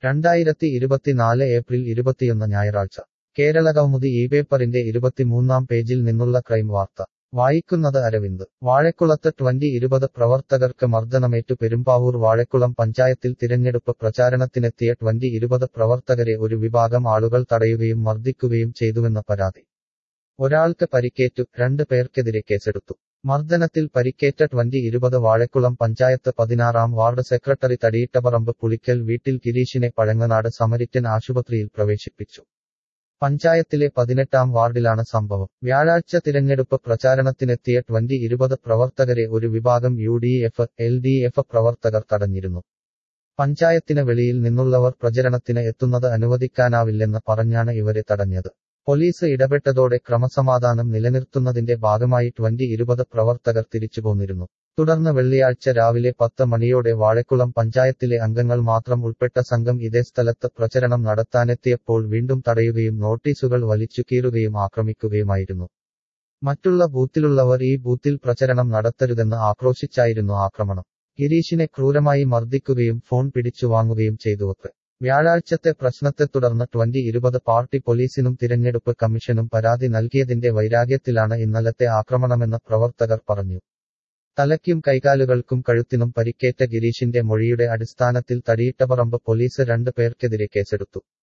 രണ്ടായിരത്തി ഇരുപത്തിനാല് ഏപ്രിൽ ഇരുപത്തിയൊന്ന് ഞായറാഴ്ച കേരള കൗമുദി ഈ പേപ്പറിന്റെ ഇരുപത്തിമൂന്നാം പേജിൽ നിന്നുള്ള ക്രൈം വാർത്ത വായിക്കുന്നത് അരവിന്ദ് വാഴക്കുളത്ത് ട്വന്റി ഇരുപത് പ്രവർത്തകർക്ക് മർദ്ദനമേറ്റു പെരുമ്പാവൂർ വാഴക്കുളം പഞ്ചായത്തിൽ തിരഞ്ഞെടുപ്പ് പ്രചാരണത്തിനെത്തിയ ട്വന്റി ഇരുപത് പ്രവർത്തകരെ ഒരു വിഭാഗം ആളുകൾ തടയുകയും മർദ്ദിക്കുകയും ചെയ്തുവെന്ന പരാതി ഒരാൾക്ക് പരിക്കേറ്റു രണ്ട് പേർക്കെതിരെ കേസെടുത്തു മർദ്ദനത്തിൽ പരിക്കേറ്റ ട്വന്റി ഇരുപത് വാഴക്കുളം പഞ്ചായത്ത് പതിനാറാം വാർഡ് സെക്രട്ടറി തടിയിട്ടപറമ്പ് പുളിക്കൽ വീട്ടിൽ ഗിരീഷിനെ പഴങ്ങനാട് സമരിറ്റൻ ആശുപത്രിയിൽ പ്രവേശിപ്പിച്ചു പഞ്ചായത്തിലെ പതിനെട്ടാം വാർഡിലാണ് സംഭവം വ്യാഴാഴ്ച തിരഞ്ഞെടുപ്പ് പ്രചാരണത്തിനെത്തിയ ട്വന്റി ഇരുപത് പ്രവർത്തകരെ ഒരു വിഭാഗം U D F L D F പ്രവർത്തകർ തടഞ്ഞിരുന്നു പഞ്ചായത്തിന് വെളിയിൽ നിന്നുള്ളവർ പ്രചരണത്തിന് എത്തുന്നത് അനുവദിക്കാനാവില്ലെന്ന് പറഞ്ഞാണ് ഇവരെ തടഞ്ഞത് പോലീസ് ഇടപെട്ടതോടെ ക്രമസമാധാനം നിലനിർത്തുന്നതിന്റെ ഭാഗമായി ട്വന്റി ഇരുപത് പ്രവർത്തകർ തിരിച്ചുപോന്നിരുന്നു തുടർന്ന് വെള്ളിയാഴ്ച രാവിലെ പത്ത് മണിയോടെ വാഴക്കുളം പഞ്ചായത്തിലെ അംഗങ്ങൾ മാത്രം ഉൾപ്പെട്ട സംഘം ഇതേ സ്ഥലത്ത് പ്രചരണം നടത്താനെത്തിയപ്പോൾ വീണ്ടും തടയുകയും നോട്ടീസുകൾ വലിച്ചുകീറുകയും ആക്രമിക്കുകയുമായിരുന്നു മറ്റുള്ള ബൂത്തിലുള്ളവർ ഈ ബൂത്തിൽ പ്രചരണം നടത്തരുതെന്ന് ആക്രോശിച്ചായിരുന്നു ആക്രമണം ഗിരീഷിനെ ക്രൂരമായി മർദ്ദിക്കുകയും ഫോൺ പിടിച്ചു വാങ്ങുകയും ചെയ്തുവത്രേ വ്യാഴാഴ്ചത്തെ പ്രശ്നത്തെ തുടർന്ന് ട്വന്റി ഇരുപത് പാർട്ടി പോലീസിനും തിരഞ്ഞെടുപ്പ് കമ്മീഷനും പരാതി നൽകിയതിന്റെ വൈരാഗ്യത്തിലാണ് ഇന്നലത്തെ ആക്രമണമെന്ന് പ്രവർത്തകർ പറഞ്ഞു തലയ്ക്കും കൈകാലുകൾക്കും കഴുത്തിനും പരിക്കേറ്റ ഗിരീഷിന്റെ മൊഴിയുടെ അടിസ്ഥാനത്തിൽ തടിയിട്ടപറമ്പ് പോലീസ് രണ്ട് പേർക്കെതിരെ കേസെടുത്തു